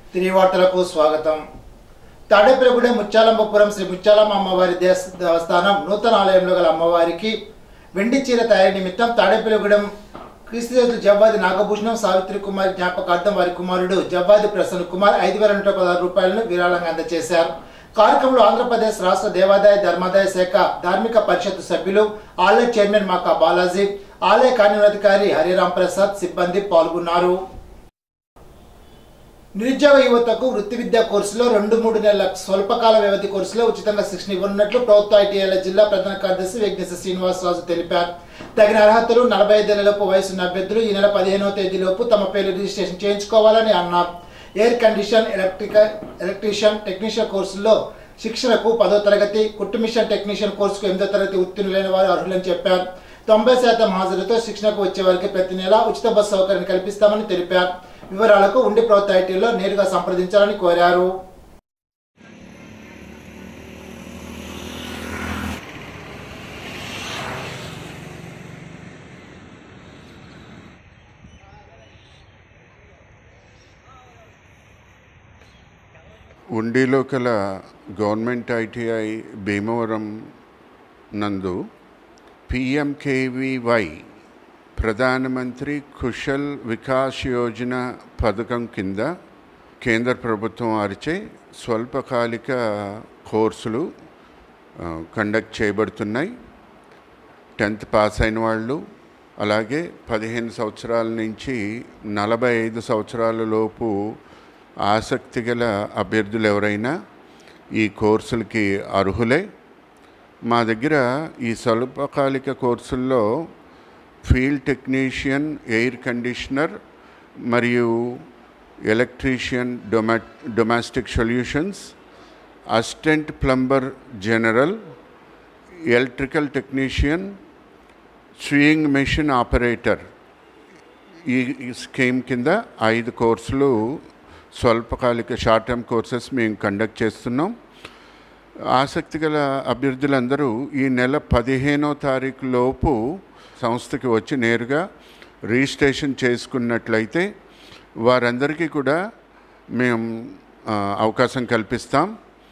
తిరిగి వార్తలకు స్వాగతం తాడేపల్లిగూడెం ముత్యాలంబపురం శ్రీ ముత్యాలమ్మ అమ్మవారి దేవస్థ- దేవస్థానం నూతన ఆలయంలో గల అమ్మవారికి వెండి చీర తయారీ నిమిత్తం తాడేపల్లిగూడెం క్రీస్తుదేవుడు జవ్వాది నాగభూషణం సావిత్రి కుమార్ జ్ఞాపకార్థం వారి కుమారుడు జవ్వాది ప్రసన్న కుమార్ ఐదు వేల నూట పదహారు రూపాయలను విరాళంగా అందజేశారు కార్యక్రమంలో ఆంధ్రప్రదేశ్ రాష్ట్ర దేవాదాయ ధర్మాదాయ శాఖ ధార్మిక పరిషత్ సభ్యులు ఆలయ చైర్మన్ మాకా బాలాజీ ఆలయ కార్యనిర్వహణాధికారి హరిరామ్ ప్రసాద్ సిబ్బంది పాల్గొన్నారు నిరుద్యోగ యువతకు వృత్తి విద్యా కోర్సులో రెండు మూడు నెలల స్వల్పకాల వ్యవధి కోర్సులో ఉచితంగా శిక్షణ ఇవ్వనున్నట్లు ప్రభుత్వ ఐటీఐల జిల్లా ప్రధాన కార్యదర్శి విఘ్నేశ శ్రీనివాసరాజు తెలిపారు తగిన అర్హతలు నలభై ఐదేళ్లలోపు వయసున్న అభ్యర్థులు ఈ నెల పదిహేనవ తేదీలోపు తమ పేర్లు రిజిస్ట్రేషన్ చేయించుకోవాలని అన్నారు air condition electrical electrician technician కోర్సుల్లో శిక్షణకు పదో తరగతి కుట్టు మిషన్ టెక్నీషియన్ కోర్సుకు ఎనిమిదో తరగతి ఉత్తీర్ణులైన వారు అర్హులని చెప్పారు తొంభై శాతం హాజరుతో శిక్షణకు వచ్చే వారికి ప్రతి నెల ఉచిత బస్సు సౌకర్యం కల్పిస్తామని తెలిపారు వివరాలకు ఉండి ప్రభుత్వ ఐటీలో నేరుగా సంప్రదించాలని కోరారు ఉండిలో కల గవర్నమెంట్ ఐటీఐ భీమవరం నందు పిఎంకేవివై ప్రధానమంత్రి కుశల్ వికాస్ యోజన పథకం కింద కేంద్ర ప్రభుత్వం వారిచే స్వల్పకాలిక కోర్సులు ఆ, కండక్ట్ చేయబడుతున్నాయి టెన్త్ పాస్ అయిన వాళ్ళు అలాగే పదిహేను సంవత్సరాల నుంచి నలభై ఐదు సంవత్సరాల లోపు ఆసక్తి గల అభ్యర్థులు ఎవరైనా ఈ కోర్సులకి అర్హులే మా దగ్గర ఈ స్వల్పకాలిక కోర్సుల్లో ఫీల్డ్ టెక్నీషియన్ ఎయిర్ కండిషనర్ మరియు ఎలక్ట్రీషియన్ డొమా domestic solutions assistant plumber general electrical technician swing machine operator ఈ ఈ స్కీమ్ కింద ఐదు కోర్సులు స్వల్పకాలిక షార్ట్ టర్మ్ కోర్సెస్ మేము కండక్ట్ చేస్తున్నాం ఆసక్తి గల అభ్యర్థులందరూ ఈ నెల పదిహేనో తారీఖు లోపు సంస్థకి వచ్చి నేరుగా రిజిస్ట్రేషన్ చేసుకున్నట్లయితే వారందరికీ కూడా మేము ఆ, అవకాశం కల్పిస్తాం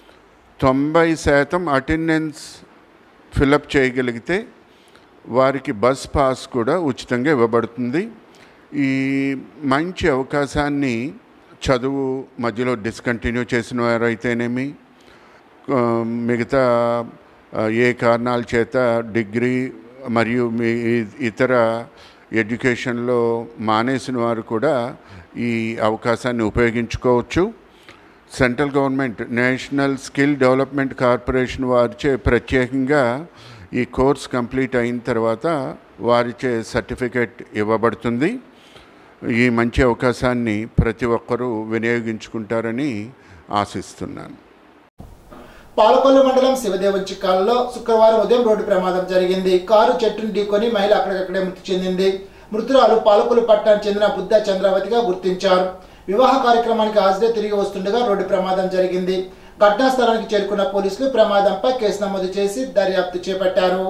తొంభై శాతం అటెండెన్స్ ఫిలప్ చేయగలిగితే వారికి బస్ పాస్ కూడా ఉచితంగా ఇవ్వబడుతుంది ఈ మంచి అవకాశాన్ని చదువు మధ్యలో డిస్కంటిన్యూ చేసిన వారైతేనేమి ఆ, మిగతా ఆ, ఏ కారణాల చేత డిగ్రీ మరియు మీ ఇతర ఎడ్యుకేషన్లో మానేసిన వారు కూడా ఈ అవకాశాన్ని ఉపయోగించుకోవచ్చు central government national skill development corporation వారిచే ప్రత్యేకంగా ఈ కోర్స్ కంప్లీట్ అయిన తర్వాత వారిచే సర్టిఫికేట్ ఇవ్వబడుతుంది ఈ మంచి అవకాశాన్ని ప్రతి ఒక్కరూ వినియోగించుకుంటారని ఆశిస్తున్నాను పాలకొల్లు మండలం శివదేవం చిక్కాలలో శుక్రవారం ఉదయం రోడ్డు ప్రమాదం జరిగింది కారు చెట్టును ఢీకొని మహిళ అక్కడికక్కడే మృతి చెందింది మృతురాలు పాలకొల్లు పట్టణానికి చెందిన బుద్ధ చంద్రావతిగా గుర్తించారు వివాహ కార్యక్రమానికి హాజరే తిరిగి వస్తుండగా రోడ్డు ప్రమాదం జరిగింది ఘటనా స్థలానికి చేరుకున్న పోలీసులు ప్రమాదంపై కేసు నమోదు చేసి దర్యాప్తు చేపట్టారు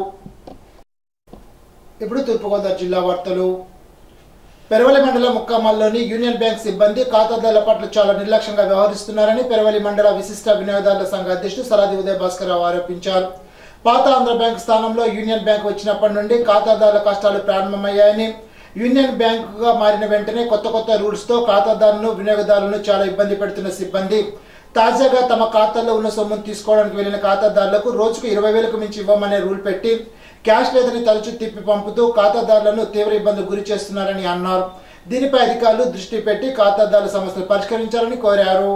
ఇప్పుడు తూర్పుగోదావరి జిల్లా వార్తలు పెరవలి మండలం ముక్కామల్లోని యూనియన్ బ్యాంక్ సిబ్బంది ఖాతాదారుల పట్ల చాలా నిర్లక్ష్యంగా వ్యవహరిస్తున్నారని పెరవలి మండల విశిష్ట వినియోగదారుల సంఘ అధ్యక్షుడు సరాది ఉదయ్ భాస్కర్ రావు ఆరోపించారు పాత ఆంధ్ర బ్యాంక్ స్థానంలో యూనియన్ బ్యాంక్ వచ్చినప్పటి నుండి ఖాతాదారుల కష్టాలు ప్రారంభమయ్యాయని యూనియన్ బ్యాంకుగా మారిన వెంటనే కొత్త కొత్త రూల్స్ తో ఖాతాదారులను వినియోగదారులను చాలా ఇబ్బంది పెడుతున్న సిబ్బంది తాజాగా తమ ఖాతాల్లో ఉన్న సొమ్మును తీసుకోవడానికి వెళ్లిన ఖాతాదారులకు రోజుకు ఇరవై వేలకు మించి ఇవ్వమనే రూల్ పెట్టి క్యాష్ లేదని తరచూ తిప్పి పంపుతూ ఖాతాదారులను తీవ్ర ఇబ్బందులు గురి చేస్తున్నారని అన్నారు దీనిపై అధికారులు దృష్టి పెట్టి ఖాతాదారుల సమస్యలు పరిష్కరించాలని కోరారు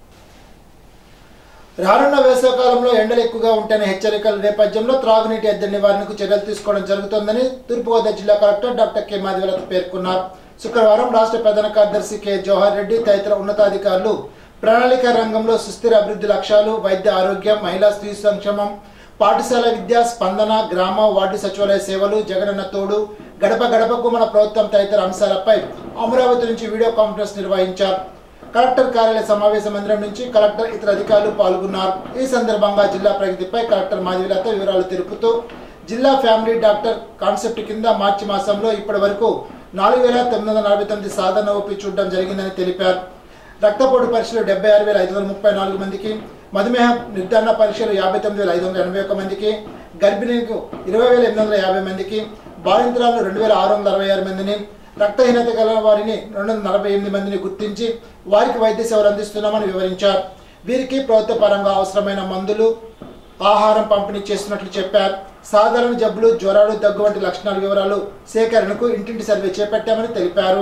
రానున్న వేసవికాలంలో ఎండలు ఎక్కువగా ఉంటేనే హెచ్చరికల నేపథ్యంలో త్రాగునీటి ఎద్దడి నివారణకు చర్యలు తీసుకోవడం జరుగుతోందని తూర్పుగోదావరి జిల్లా కలెక్టర్ డాక్టర్ కె మాధవలత పేర్కొన్నారు శుక్రవారం రాష్ట్ర ప్రధాన కార్యదర్శి కె జవహర్ రెడ్డి తదితర ఉన్నతాధికారులు ప్రణాళిక రంగంలో సుస్థిర అభివృద్ధి లక్ష్యాలు వైద్య ఆరోగ్యం మహిళా స్త్రీ సంక్షేమం పాఠశాల విద్య స్పందన గ్రామ వార్డు సచివాలయ సేవలు జగనన్న తోడు గడప గడపకు మన ప్రభుత్వం తదితర అంశాలపై అమరావతి నుంచి వీడియో కాన్ఫరెన్స్ నిర్వహించారు కలెక్టర్ కార్యాలయ సమావేశ మందిరం నుంచి కలెక్టర్ ఇతర అధికారులు పాల్గొన్నారు ఈ సందర్భంగా జిల్లా ప్రగతిపై కలెక్టర్ మాధవిలత వివరాలు తెలుపుతూ జిల్లా ఫ్యామిలీ డాక్టర్ కాన్సెప్ట్ కింద మార్చి మాసంలో ఇప్పటి వరకు నాలుగు వేల తొమ్మిది వందల నలభై తొమ్మిది సాధన ఓపి చూడడం జరిగిందని తెలిపారు రక్తపోటు పరీక్షలు డెబ్బై ఆరు వేల ఐదు వందల ముప్పై నాలుగు మందికి మధుమేహ నిర్ధారణ పరీక్షలు యాభై తొమ్మిది వేల ఐదు వందల ఎనభై ఒక్క మందికి గర్భిణీలకు ఇరవై వేల ఎనిమిది వందల యాభై మందికి బాలింతరాలు రెండు వేల ఆరు వందల అరవై ఆరు మందిని రక్తహీనత గల వారిని రెండు వందల నలభై ఎనిమిది మందిని గుర్తించి వారికి వైద్య సేవలు అందిస్తున్నామని వివరించారు వీరికి ప్రభుత్వ పరంగా అవసరమైన మందులు ఆహారం పంపిణీ చేస్తున్నట్లు చెప్పారు సాధారణ జబ్బులు జ్వరాలు దగ్గు వంటి లక్షణాల వివరాలు సేకరణకు ఇంటింటి సర్వే చేపట్టామని తెలిపారు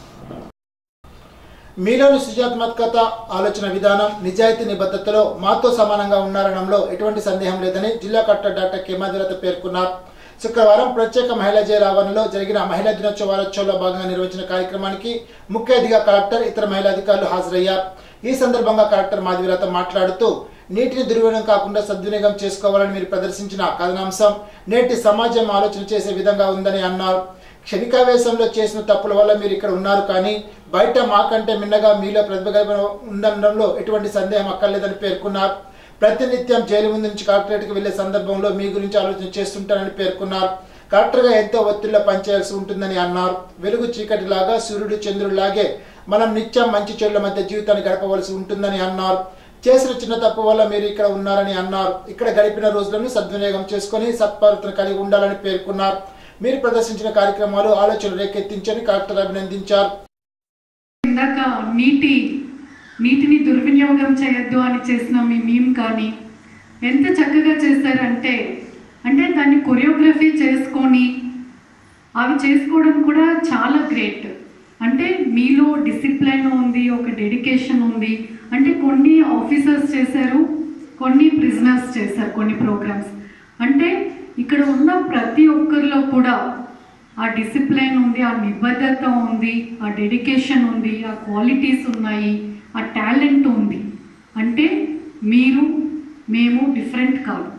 మీలోని సృజనాత్మకత ఆలోచన విధానం నిజాయితీ నిబద్ధతలో మాతో సమానంగా ఉన్నారనడంలో ఎటువంటి సందేహం లేదని జిల్లా కలెక్టర్ డాక్టర్ కె మధురత పేర్కొన్నారు శుక్రవారం ప్రత్యేక మహిళా జయరావణలో జరిగిన మహిళా దినోత్సవ వారోత్సవంలో భాగంగా నిర్వహించిన కార్యక్రమానికి ముఖ్య అతిథిగా కలెక్టర్ ఇతర మహిళా అధికారులు హాజరయ్యారు ఈ సందర్భంగా కలెక్టర్ మాధవీలత మాట్లాడుతూ నీటిని దుర్వినియోగం కాకుండా సద్వినియోగం చేసుకోవాలని మీరు ప్రదర్శించిన కథనాంశం నేటి సమాజం ఆలోచన చేసే విధంగా ఉందని అన్నారు క్షణికావేశంలో చేసిన తప్పుల వల్ల మీరు ఇక్కడ ఉన్నారు కానీ బయట మాకంటే మిన్నగా మీలో ప్రతిభ ఉండడంలో ఎటువంటి సందేహం అక్కర్లేదని పేర్కొన్నారు ప్రతినిత్యం జైలు ముందు నుంచి కలెక్టరేట్కి వెళ్లే సందర్భంలో మీ గురించి ఆలోచన చేస్తుంటారని పేర్కొన్నారు కలెక్టర్గా ఎంతో ఒత్తిడిలో పనిచేయాల్సి ఉంటుందని అన్నారు వెలుగు చీకటిలాగా సూర్యుడు చంద్రుడిలాగే మనం నిత్యం మంచి చెడుల మధ్య జీవితాన్ని గడపవలసి ఉంటుందని అన్నారు చేసిన చిన్న తప్పు వల్ల మీరు ఇక్కడ ఉన్నారని అన్నారు ఇక్కడ గడిపిన రోజులను సద్వినియోగం చేసుకొని సత్ప్రవర్తన కలిగి ఉండాలని పేర్కొన్నారు మీరు ప్రదర్శించిన కార్యక్రమాలు ఆలోచనలు రేకెత్తించని కలెక్టర్ అభినందించారు ఇందాక నీటి నీటిని దుర్వినియోగం చేయొద్దు అని చేసిన మీ మీమ్ కానీ ఎంత చక్కగా చేశారంటే అంటే దాన్ని కొరియోగ్రఫీ చేసుకొని అవి చేసుకోవడం కూడా చాలా గ్రేట్ అంటే మీలో డిసిప్లిన్ ఉంది ఒక డెడికేషన్ ఉంది అంటే కొన్ని ఆఫీసర్స్ చేశారు కొన్ని ప్రిజనర్స్ చేశారు కొన్ని ప్రోగ్రామ్స్ అంటే ఇక్కడ ఉన్న ప్రతి ఒక్కరిలో కూడా ఆ డిసిప్లిన్ ఉంది ఆ నిబద్ధత ఉంది ఆ డెడికేషన్ ఉంది ఆ క్వాలిటీస్ ఉన్నాయి ఆ టాలెంట్ ఉంది అంటే మీరు మేము డిఫరెంట్ కాదు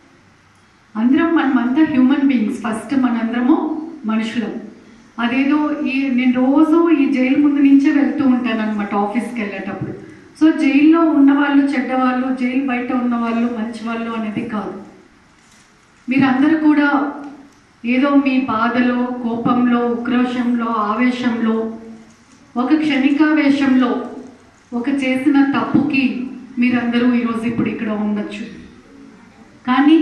అందరం మనమంతా హ్యూమన్ బీయింగ్స్ ఫస్ట్ మనందరము మనుషులం అదేదో ఈ నేను రోజు ఈ జైలు ముందు నుంచే వెళ్తూ ఉంటాను అనమాట ఆఫీస్కి వెళ్ళేటప్పుడు సో జైల్లో ఉన్నవాళ్ళు చెడ్డవాళ్ళు జైలు బయట ఉన్నవాళ్ళు మంచి వాళ్ళు అనేది కాదు మీరందరూ కూడా ఏదో మీ బాధలో కోపంలో ఉక్రోషంలో ఆవేశంలో ఒక క్షణికావేశంలో ఒక చేసిన తప్పుకి మీరందరూ ఈరోజు ఇప్పుడు ఇక్కడ ఉండొచ్చు కానీ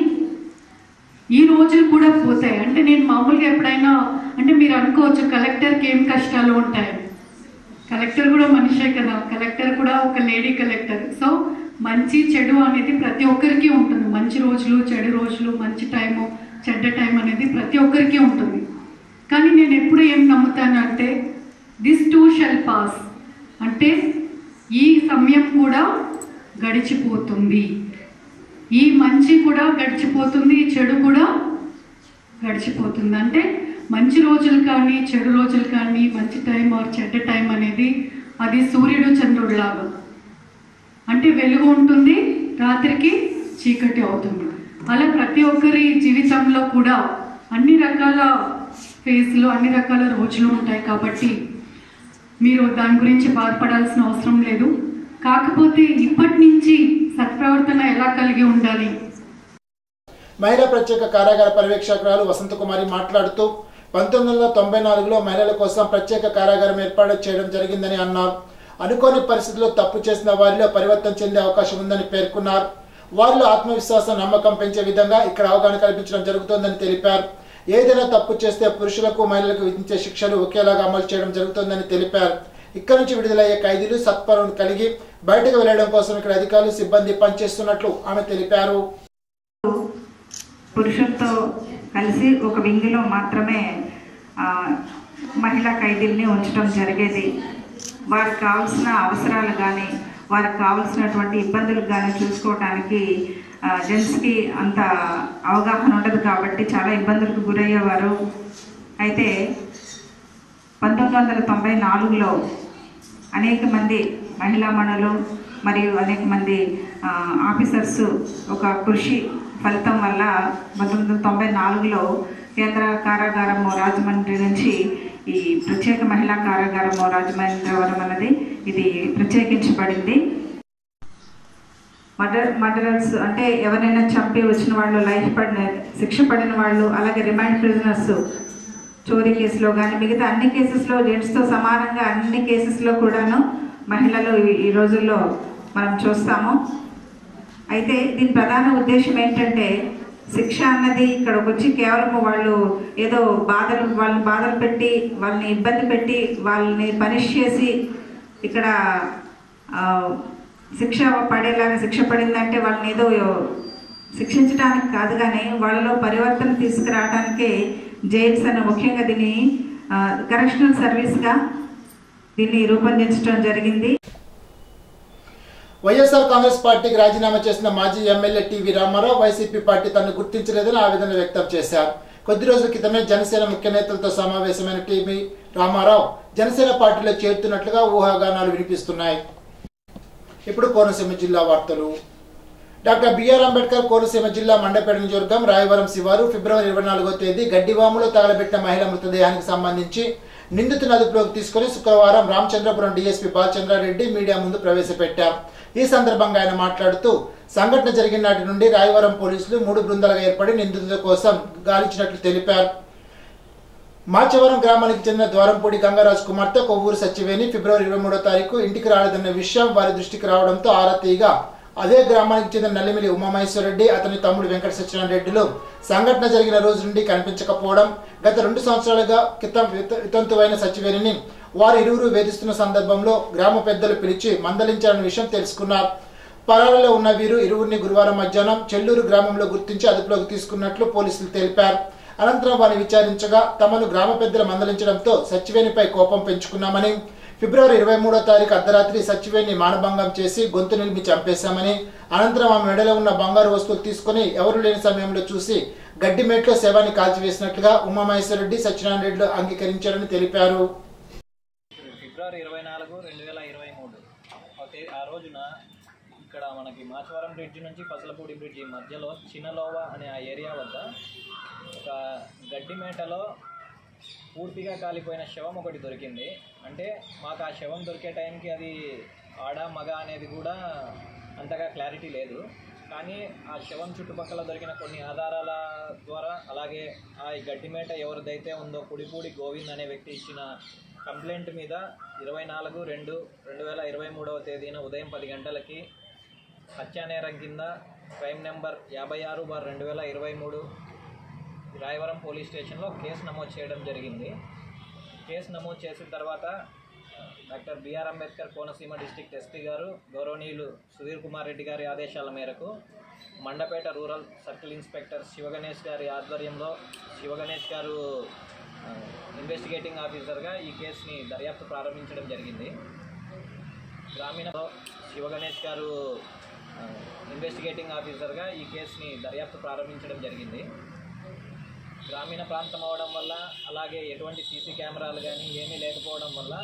ఈ రోజులు కూడా పోతాయి అంటే నేను మామూలుగా ఎప్పుడైనా అంటే మీరు అనుకోవచ్చు కలెక్టర్కి ఏం కష్టాలు ఉంటాయి కలెక్టర్ కూడా మనిషే కదా కలెక్టర్ కూడా ఒక లేడీ కలెక్టర్ సో మంచి చెడు అనేది ప్రతి ఒక్కరికి ఉంటుంది మంచి రోజులు చెడు రోజులు మంచి టైము చెడ్డ టైం అనేది ప్రతి ఒక్కరికి ఉంటుంది కానీ నేను ఎప్పుడు ఏం నమ్ముతాను అంటే దిస్ టూ షెల్ పాస్ అంటే ఈ సమయం కూడా గడిచిపోతుంది ఈ మంచి కూడా గడిచిపోతుంది ఈ చెడు కూడా గడిచిపోతుంది అంటే మంచి రోజులు కానీ చెడు రోజులు కానీ మంచి టైం ఆర్ చెడ్డ టైం అనేది అది సూర్యుడు చంద్రుడు లాగా అంటే వెలుగు ఉంటుంది రాత్రికి చీకటి అవుతుంది అలా ప్రతి ఒక్కరి జీవితంలో కూడా అన్ని రకాల ఫేస్లు అన్ని రకాల రోజులు ఉంటాయి కాబట్టి మీరు దాని గురించి బాధపడాల్సిన అవసరం లేదు కాకపోతే ఇప్పటి నుంచి సత్ప్రవర్తన ఎలా కలిగి ఉండాలి మహిళా ప్రత్యేక కారాగార పర్యవేక్షకురాలు వసంతకుమారి మాట్లాడుతూ పంతొమ్మిది వందల తొంభై నాలుగులో మహిళల కోసం ప్రత్యేక కారాగారం ఏర్పాటు చేయడం జరిగిందని అన్నారు అనుకోని పరిస్థితుల్లో తప్పు చేసిన వారిలో పరివర్తన చెందే అవకాశం ఉందని పేర్కొన్నారు వారిలో ఆత్మవిశ్వాసం నమ్మకం పెంచే విధంగా ఇక్కడ అవగాహన కల్పించడం జరుగుతోందని తెలిపారు ఏదైనా తప్పు చేస్తే పురుషులకు మహిళలకు విధించే శిక్షలు ఒకేలాగా అమలు చేయడం జరుగుతోందని తెలిపారు ఇక్కడ నుంచి విడుదలయ్యే ఖైదీలు సత్పరం కలిగి బయటకు వెళ్లడం కోసం ఇక్కడ అధికారులు సిబ్బంది పనిచేస్తున్నట్లు ఆమె తెలిపారు పురుషులతో కలిసి ఒక వింగిలో మాత్రమే ఆ, మహిళా ఖైదీల్ని ఉంచడం జరిగేది వారికి కావాల్సిన అవసరాలు కానీ వారికి కావాల్సినటువంటి ఇబ్బందులు కానీ చూసుకోవడానికి ఆ, జెంట్స్కి అంత అవగాహన ఉండదు కాబట్టి చాలా ఇబ్బందులకు గురయ్యేవారు అయితే పంతొమ్మిది వందల తొంభై నాలుగులో అనేక మంది మహిళా మణులు మరియు అనేక మంది ఆ, ఆఫీసర్స్ ఒక కృషి ఫలితం వల్ల పంతొమ్మిది వందల తొంభై నాలుగులో కేంద్ర కారాగారము రాజమండ్రి నుంచి ఈ ప్రత్యేక మహిళా కారాగారము రాజమండ్రి అన్నది ఇది ప్రత్యేకించబడింది మర్డర్ మర్డరర్స్ అంటే ఎవరైనా చంపి వచ్చిన వాళ్ళు లైఫ్ పడిన శిక్ష పడిన వాళ్ళు అలాగే రిమైండ్ ప్రిజనర్స్ చోరీ కేసులో కానీ మిగతా అన్ని కేసెస్లో జెంట్స్తో సమానంగా అన్ని కేసెస్లో కూడాను మహిళలు ఈ- ఈ రోజుల్లో మనం చూస్తాము అయితే దీని ప్రధాన ఉద్దేశం ఏంటంటే శిక్ష అన్నది ఇక్కడికి వచ్చి కేవలం వాళ్ళు ఏదో బాధలు వాళ్ళని బాధలు పెట్టి వాళ్ళని ఇబ్బంది పెట్టి వాళ్ళని పనిష్ చేసి ఇక్కడ ఆ, శిక్ష పడేలాగా శిక్ష పడిందంటే వాళ్ళని ఏదో శిక్షించడానికి కాదు కానీ వాళ్ళలో పరివర్తన తీసుకురావడానికే జైల్స్ అన్న ముఖ్యంగా దీన్ని కరెక్షనల్ సర్వీస్గా దీన్ని రూపొందించడం జరిగింది వైఎస్ఆర్ కాంగ్రెస్ పార్టీకి రాజీనామా చేసిన మాజీ MLA TV Ramarao YCP party తనను గుర్తించలేదని ఆవేదన వ్యక్తం చేశారు కొద్ది రోజుల క్రితమే జనసేన ముఖ్య నేతలతో సమావేశమైన టీవీ రామారావు జనసేన పార్టీలో చేరుతున్నట్లుగా ఊహాగానాలు వినిపిస్తున్నాయి ఇప్పుడు కోనసీమ జిల్లా వార్తలు డాక్టర్ బిఆర్ అంబేద్కర్ కోనసీమ జిల్లా మండపేట నియోజకవర్గం రాయవరం శివారు ఫిబ్రవరి ఇరవై నాలుగో తేదీ గడ్డివాములో తగలబెట్టిన మహిళ మృతదేహానికి సంబంధించి నిందితుని అదుపులోకి తీసుకుని శుక్రవారం రామచంద్రపురం డీఎస్పీ బాలచంద్రారెడ్డి మీడియా ముందు ప్రవేశపెట్టారు ఈ సందర్భంగా ఆయన మాట్లాడుతూ సంఘటన జరిగిన నాటి నుండి రాయవరం పోలీసులు మూడు బృందాలుగా ఏర్పడి నిందితుల కోసం గాలించినట్లు తెలిపారు మాచవరం గ్రామానికి చెందిన ద్వారంపూడి గంగరాజ్ కుమార్తె కొవ్వూరు సత్యవేణి ఫిబ్రవరి ఇరవై మూడో తారీఖు ఇంటికి రాలేదన్న విషయం వారి దృష్టికి రావడంతో ఆరా తీయగా అదే గ్రామానికి చెందిన నల్లిమిలి ఉమామహేశ్వరరెడ్డి అతని తమ్ముడు వెంకట సత్యనారాయణ రెడ్డిలు సంఘటన జరిగిన రోజు నుండి కనిపించకపోవడం గత రెండు సంవత్సరాలుగా క్రితం విత- వితంతువైన సచివేణిని వారు ఇరువురు వేధిస్తున్న సందర్భంలో గ్రామ పెద్దలు పిలిచి మందలించాలన్న విషయం తెలుసుకున్నారు పరాలలో ఉన్న వీరు ఇరువురిని గురువారం మధ్యాహ్నం చెల్లూరు గ్రామంలో గుర్తించి అదుపులోకి తీసుకున్నట్లు పోలీసులు తెలిపారు అనంతరం వారిని విచారించగా తమను గ్రామ పెద్దలు మందలించడంతో సచివేణిపై కోపం పెంచుకున్నామని ఫిబ్రవరి ఇరవై మూడో తారీఖు అర్ధరాత్రి సచివేణిని మానభంగం చేసి గొంతు నిలిమి చంపేశామని అనంతరం ఆమె మెడలో ఉన్న బంగారు వస్తువులు తీసుకుని ఎవరు లేని సమయంలో చూసి గడ్డి మేట్లో శవాన్ని కాల్చివేసినట్లుగా ఉమామహేశ్వరరెడ్డి సత్యనారాయణ రెడ్డిలు అంగీకరించారని తెలిపారు ఫిబ్రవరి ఇరవై నాలుగు రెండు వేల ఇరవై మూడు ఓకే ఆ రోజున ఇక్కడ మనకి మాచవరం బ్రిడ్జ్ నుంచి పసలపూడి బ్రిడ్జి మధ్యలో చిన్నలోవ అనే ఆ ఏరియా వద్ద ఒక గడ్డి మేటలో పూర్తిగా కాలిపోయిన శవం ఒకటి దొరికింది అంటే మాకు ఆ శవం దొరికే టైంకి అది ఆడ మగ అనేది కూడా అంతగా క్లారిటీ లేదు కానీ ఆ శవం చుట్టుపక్కల దొరికిన కొన్ని ఆధారాల ద్వారా అలాగే ఆ గడ్డి మేట ఎవరిదైతే ఉందో పుడిపూడి గోవింద్ అనే వ్యక్తి ఇచ్చిన కంప్లైంట్ మీద ఇరవై నాలుగు రెండు రెండు వేల ఇరవై మూడవ తేదీన ఉదయం పది గంటలకి హత్యానేరం కింద క్రైమ్ నెంబర్ యాభై ఆరు బార్ రెండు వేల ఇరవై మూడు రాయవరం పోలీస్ స్టేషన్లో కేసు నమోదు చేయడం జరిగింది కేసు నమోదు చేసిన తర్వాత doctor B R Ambedkar Konaseema district SP గారు గౌరవనీయులు సుధీర్ కుమార్ రెడ్డి గారి ఆదేశాల మేరకు Mandapeta rural circle inspector Sivaganesh గారి ఆధ్వర్యంలో శివగణేష్ గారు ఆ, ఇన్వెస్టిగేటింగ్ ఆఫీసర్గా ఈ కేసుని దర్యాప్తు ప్రారంభించడం జరిగింది గ్రామీణ శివగణేష్ గారు ఆ, ఇన్వెస్టిగేటింగ్ ఆఫీసర్గా ఈ కేసుని దర్యాప్తు ప్రారంభించడం జరిగింది గ్రామీణ ప్రాంతం అవడం వల్ల అలాగే ఎటువంటి సీసీ కెమెరాలు కానీ ఏమీ లేకపోవడం వల్ల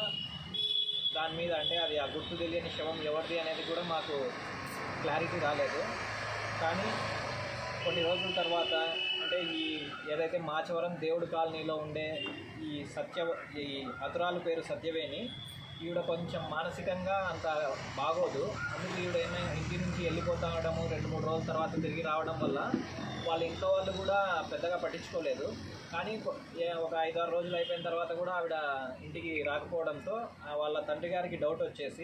దాని మీద అంటే అది ఆ గుర్తు తెలియని శవం ఎవరిది అనేది కూడా మాకు క్లారిటీ రాలేదు కానీ కొన్ని రోజుల తర్వాత అంటే ఈ ఏదైతే మాచవరం దేవుడు కాలనీలో ఉండే ఈ సత్య ఈ హతురాలు పేరు సత్యవేణి ఈవిడ కొంచెం మానసికంగా అంత బాగోదు అందుకు ఈవిడ ఏమైనా ఇంటి నుంచి వెళ్ళిపోతా ఉండడము రెండు మూడు రోజుల తర్వాత తిరిగి రావడం వల్ల వాళ్ళ ఇంట్లో వాళ్ళు కూడా పెద్దగా పట్టించుకోలేదు కానీ కొ- ఏ- ఒక ఐదారు రోజులు అయిపోయిన తర్వాత కూడా ఆవిడ ఇంటికి రాకపోవడంతో ఆ వాళ్ళ తండ్రి గారికి డౌట్ వచ్చేసి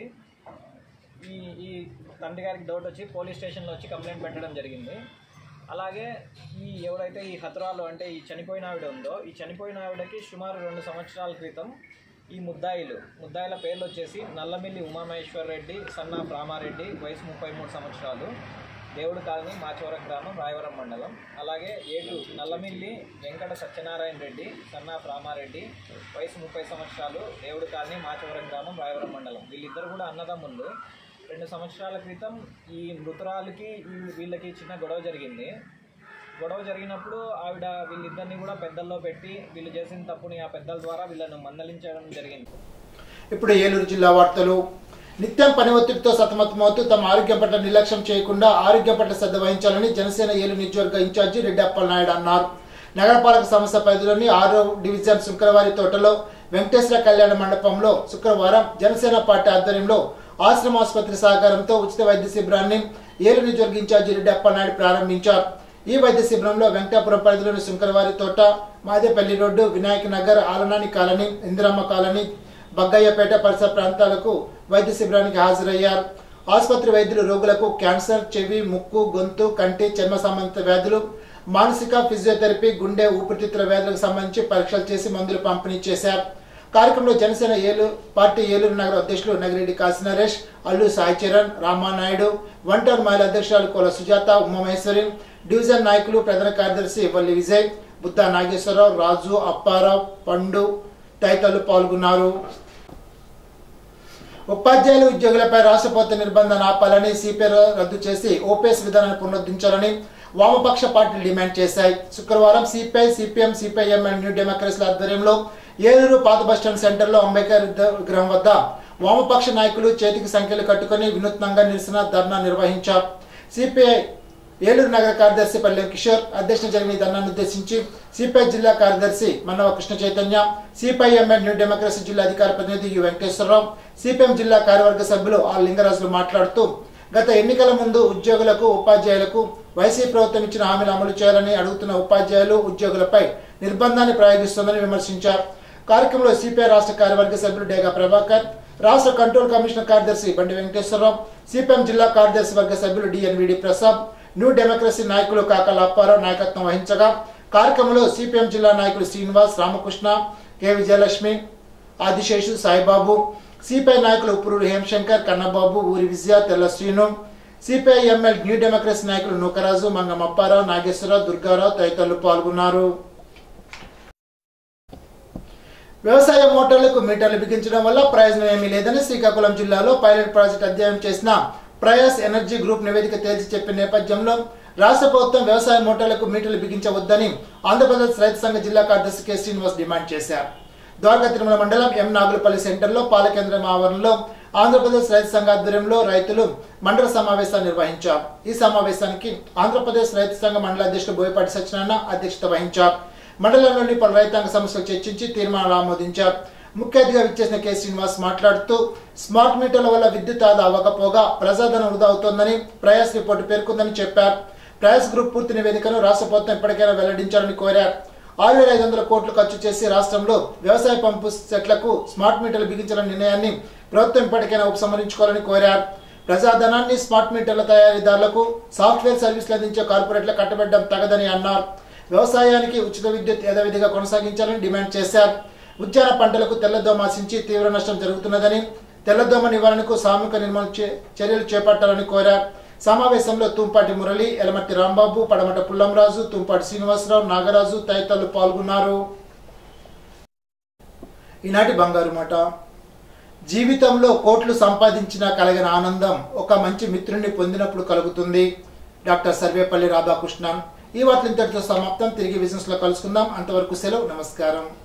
ఈ ఈ తండ్రి గారికి డౌట్ వచ్చి పోలీస్ స్టేషన్లో వచ్చి కంప్లైంట్ పెట్టడం జరిగింది అలాగే ఈ ఎవరైతే ఈ హతురాలు అంటే ఈ చనిపోయిన ఆవిడ ఉందో ఈ చనిపోయిన ఆవిడకి సుమారు రెండు సంవత్సరాల క్రితం ఈ ముద్దాయిలు ముద్దాయిల పేర్లు వచ్చేసి నల్లమిల్లి ఉమామహేశ్వర్ రెడ్డి సన్నా రామారెడ్డి వయసు ముప్పై మూడు సంవత్సరాలు దేవుడు కాలనీ మాచవరం గ్రామం రాయవరం మండలం అలాగే ఏటు నల్లమిల్లి వెంకట సత్యనారాయణ రెడ్డి సన్నాఫ్ రామారెడ్డి వయసు ముప్పై సంవత్సరాలు దేవుడు కాలనీ మాచవరం గ్రామం రాయవరం మండలం వీళ్ళిద్దరు కూడా అన్నదమ్ముళ్ళు రెండు సంవత్సరాల క్రితం ఈ మృతురాలకి ఈ వీళ్ళకి చిన్న గొడవ జరిగింది గొడవ జరిగినప్పుడు ఆవిడ వీళ్ళిద్దరిని కూడా పెద్దల్లో పెట్టి వీళ్ళు చేసిన తప్పుని ఆ పెద్దల ద్వారా వీళ్ళను మందలించడం జరిగింది ఇప్పుడు ఏలూరు జిల్లా వార్తలు నిత్యం పని ఒత్తిడితో సతమతమవుతూ తమ ఆరోగ్యం పట్ల నిర్లక్ష్యం చేయకుండా ఆరోగ్యం పట్ల శ్రద్ధ వహించాలని జనసేన ఏలూరు నియోజకవర్గ ఇన్ఛార్జి రెడ్డి అప్పలనాయుడు అన్నారు నగరపాలక సంస్థ పరిధిలోని ఆరో డివిజన్ శుక్రవారి తోటలో వెంకటేశ్వర కళ్యాణ మండపంలో శుక్రవారం జనసేన పార్టీ ఆధ్వర్యంలో ఆశ్రమ ఆసుపత్రి సహకారంతో ఉచిత వైద్య శిబిరాన్ని ఏలూరు నియోజకవర్గ ఇన్ఛార్జి రెడ్డి అప్పలనాయుడు ప్రారంభించారు ఈ వైద్య శిబిరంలో వెంకటాపురం పరిధిలోని శుంకరవారి తోట మాదేపల్లి రోడ్డు వినాయక నగర్ ఆలనాని కాలనీ ఇందిరమ్మ కాలనీ బగ్గయ్యపేట పరిసర ప్రాంతాలకు వైద్య శిబిరానికి హాజరయ్యారు ఆసుపత్రి వైద్యులు రోగులకు క్యాన్సర్ చెవి ముక్కు గొంతు కంటి చర్మ సంబంధిత వ్యాధులు మానసిక ఫిజియోథెరపీ గుండె ఊపిరితిత్తుల వ్యాధులకు సంబంధించి పరీక్షలు చేసి మందులు పంపిణీ చేశారు కార్యక్రమంలో జనసేన ఏలూరు పార్టీ ఏలూరు నగర అధ్యక్షులు నగిరెడ్డి కాశీ నరేష్ అల్లు సాయి చరణ్ రామానాయుడు వన్ టౌన్ మహిళా అధ్యక్షురాలు కోల సుజాత ఉమామహేశ్వరి డివిజన్ నాయకులు ప్రధాన కార్యదర్శి వల్లి విజయ్ బుద్ధా నాగేశ్వరరావు రాజు అప్పారావు పండు తదితరులు పాల్గొన్నారు ఉపాధ్యాయులు ఉద్యోగులపై రాష్ట్ర ప్రభుత్వ నిర్బంధన ఆపాలని సిపిఐ రద్దు చేసి ఓపీఎస్ విధానాన్ని పునరుద్ధరించాలని వామపక్ష పార్టీలు డిమాండ్ చేశాయి శుక్రవారం CPI CPM CPIM and new డెమోక్రసీల ఆధ్వర్యంలో ఏలూరు పాత బస్టాండ్ సెంటర్లో అంబేద్కర్ విగ్రహం వద్ద వామపక్ష నాయకులు చేతికి సంఖ్యలు కట్టుకుని వినూత్నంగా నిరసన ధర్నా నిర్వహించారు సిపిఐ ఏలూరు నగర కార్యదర్శి పల్లెం కిషోర్ అధ్యక్షత జరిగిన ఈ ధర్నాను ఉద్దేశించి సిపిఐ జిల్లా కార్యదర్శి Mannava Krishna Chaitanya CPIM and new democracy జిల్లా అధికార ప్రతినిధి యు వెంకటేశ్వరరావు సిపిఎం జిల్లా కార్యవర్గ సభ్యులు ఆర్ లింగరాజులు మాట్లాడుతూ గత ఎన్నికల ముందు ఉద్యోగులకు ఉపాధ్యాయులకు వైసీపీ ప్రభుత్వం ఇచ్చిన హామీలు అమలు చేయాలని అడుగుతున్న ఉపాధ్యాయులు ఉద్యోగులపై నిర్బంధాన్ని ప్రయోగిస్తోందని విమర్శించారు కార్యక్రమంలో సిపిఐ రాష్ట్ర కార్యవర్గ సభ్యులు డేగా ప్రభాకర్ రాష్ట్ర కంట్రోల్ కమిషనర్ కార్యదర్శి బండి వెంకటేశ్వరరావు సిపిఎం జిల్లా కార్యదర్శి వర్గ సభ్యులు డిఎన్విడి ప్రసాద్ న్యూ డెమోక్రసీ నాయకులు కాకల అప్పారావు నాయకత్వం వహించగా కార్యక్రమంలో సిపిఎం జిల్లా నాయకులు శ్రీనివాస్ రామకృష్ణ కె విజయలక్ష్మి ఆదిశేషు సాయిబాబు సిపిఐ నాయకులు ఉప్పురూరు హేమశంకర్ కన్నబాబు ఊరి Vijaya Tella Srinu CPI ML new democracy నాయకులు నూకరాజు మంగం అప్పారావు నాగేశ్వరరావు దుర్గారావు తదితరులు పాల్గొన్నారు వ్యవసాయ మోటార్లకు మీటర్లు బిగించడం వల్ల ప్రయోజనం ఏమీ లేదని శ్రీకాకుళం జిల్లాలో పైలట్ ప్రాజెక్ట్ అధ్యయనం చేసిన ప్రయాస్ ఎనర్జీ గ్రూప్ నివేదిక తేల్చి చెప్పిన నేపథ్యంలో రాష్ట్ర ప్రభుత్వం వ్యవసాయ మోటార్లకు మీటర్లు బిగించవద్దని ఆంధ్రప్రదేశ్ రైతు సంఘ జిల్లా కార్యదర్శి కె శ్రీనివాస్ డిమాండ్ చేశారు ద్వారకా తిరుమల మండలం ఎం నాగులపల్లి సెంటర్లో పాల కేంద్రం ఆవరణలో ఆంధ్రప్రదేశ్ రైతు సంఘ ఆధ్వర్యంలో రైతులు మండల సమావేశాన్ని నిర్వహించారు ఈ సమావేశానికి ఆంధ్రప్రదేశ్ రైతు సంఘ మండల అధ్యక్షుడు బోయపాటి సత్యనారాయణ అధ్యక్షత వహించారు మండలంలోని పలు రైతాంగ సమస్యలు చర్చించి తీర్మానాలు ఆమోదించారు ముఖ్య అతిథిగా విచ్చేసిన కె శ్రీనివాస్ మాట్లాడుతూ స్మార్ట్ మీటర్ల వల్ల విద్యుత్ ఆదా అవ్వకపోగా ప్రజాధనం వృధా అవుతోందని ప్రయాస్ రిపోర్టు పేర్కొందని చెప్పారు ప్రయాస్ గ్రూప్ పూర్తి నివేదికను రాష్ట్ర ప్రభుత్వం ఇప్పటికైనా వెల్లడించాలని కోరారు ఆరు వేల ఐదు వందల కోట్లు ఖర్చు చేసి రాష్ట్రంలో వ్యవసాయ పంపు సెట్లకు స్మార్ట్ మీటర్లు బిగించాలనే నిర్ణయాన్ని ప్రభుత్వం ఇప్పటికైనా ఉపసంహరించుకోవాలని కోరారు ప్రజాధనాన్ని స్మార్ట్ మీటర్ల తయారీదారులకు సాఫ్ట్వేర్ సర్వీసులు అందించే కార్పొరేట్లకు కట్టబెట్టడం తగదని అన్నారు వ్యవసాయానికి ఉచిత విద్యుత్ యథావిధిగా కొనసాగించాలని డిమాండ్ చేశారు ఉద్యాన పంటలకు తెల్లదోమ ఆశించి తీవ్ర నష్టం జరుగుతున్నదని తెల్లదోమ నివారణకు సామూహిక నిర్మాణ చే- చర్యలు చేపట్టాలని కోరారు సమావేశంలో తుంపాటి మురళి ఎలమట్టి రాంబాబు పడమట పుల్లంరాజు తుంపాటి శ్రీనివాసరావు నాగరాజు తదితరులు పాల్గొన్నారు ఈనాటి బంగారు మాట జీవితంలో కోట్లు సంపాదించినా కలిగిన ఆనందం ఒక మంచి మిత్రుడిని పొందినప్పుడు కలుగుతుంది డాక్టర్ సర్వేపల్లి రాధాకృష్ణన్ ఈ వార్తలు ఇంతటితో సమాప్తం తిరిగి బిజినెస్ లో కలుసుకుందాం అంతవరకు సెలవు నమస్కారం